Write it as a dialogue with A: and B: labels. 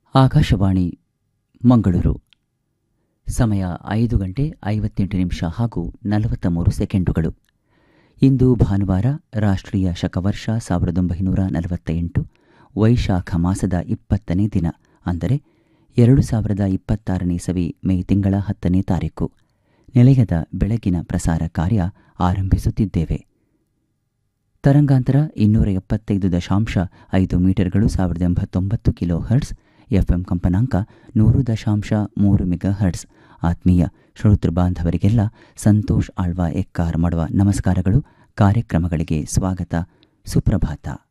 A: ಆಕಾಶವಾಣಿ ಮಂಗಳೂರು ಸಮಯ ಐದು ಗಂಟೆ ಐವತ್ತೆಂಟು ನಿಮಿಷ ಹಾಗೂ ನಲವತ್ತ ಮೂರು ಸೆಕೆಂಡುಗಳು ಇಂದು ಭಾನುವಾರ ರಾಷ್ಟ್ರೀಯ ಶಕವರ್ಷ ಸಾವಿರದ ಒಂಬೈನೂರ ನಲವತ್ತ ಎಂಟು ವೈಶಾಖ ಮಾಸದ ಇಪ್ಪತ್ತನೇ ದಿನ ಅಂದರೆ ಎರಡು ಸಾವಿರದ ಇಪ್ಪತ್ತಾರನೇ ಸವಿ ಮೇ ತಿಂಗಳ ಹತ್ತನೇ ತಾರೀಕು ನಿಲಯದ ಬೆಳಗಿನ ಪ್ರಸಾರ ಕಾರ್ಯ ಆರಂಭಿಸುತ್ತಿದ್ದೇವೆ ತರಂಗಾಂತರ ಇನ್ನೂರ ಎಪ್ಪತ್ತೈದು ದಶಾಂಶ ಐದು ಮೀಟರ್ಗಳು ಸಾವಿರದ ಎಂಬತ್ತೊಂಬತ್ತು ಕಿಲೋ ಹರ್ಟ್ಸ್ ಎಫ್ಎಂ ಕಂಪನಾಂಕ ನೂರು ದಶಾಂಶ ಮೂರು ಮೆಗಾ ಹರ್ಟ್ಸ್ ಆತ್ಮೀಯ ಶ್ರೋತೃ ಬಾಂಧವರಿಗೆಲ್ಲ ಸಂತೋಷ್ ಆಳ್ವ ಎಕ್ಕಾರ್ ಮಾಡುವ ನಮಸ್ಕಾರಗಳು ಕಾರ್ಯಕ್ರಮಗಳಿಗೆ ಸ್ವಾಗತ ಸುಪ್ರಭಾತ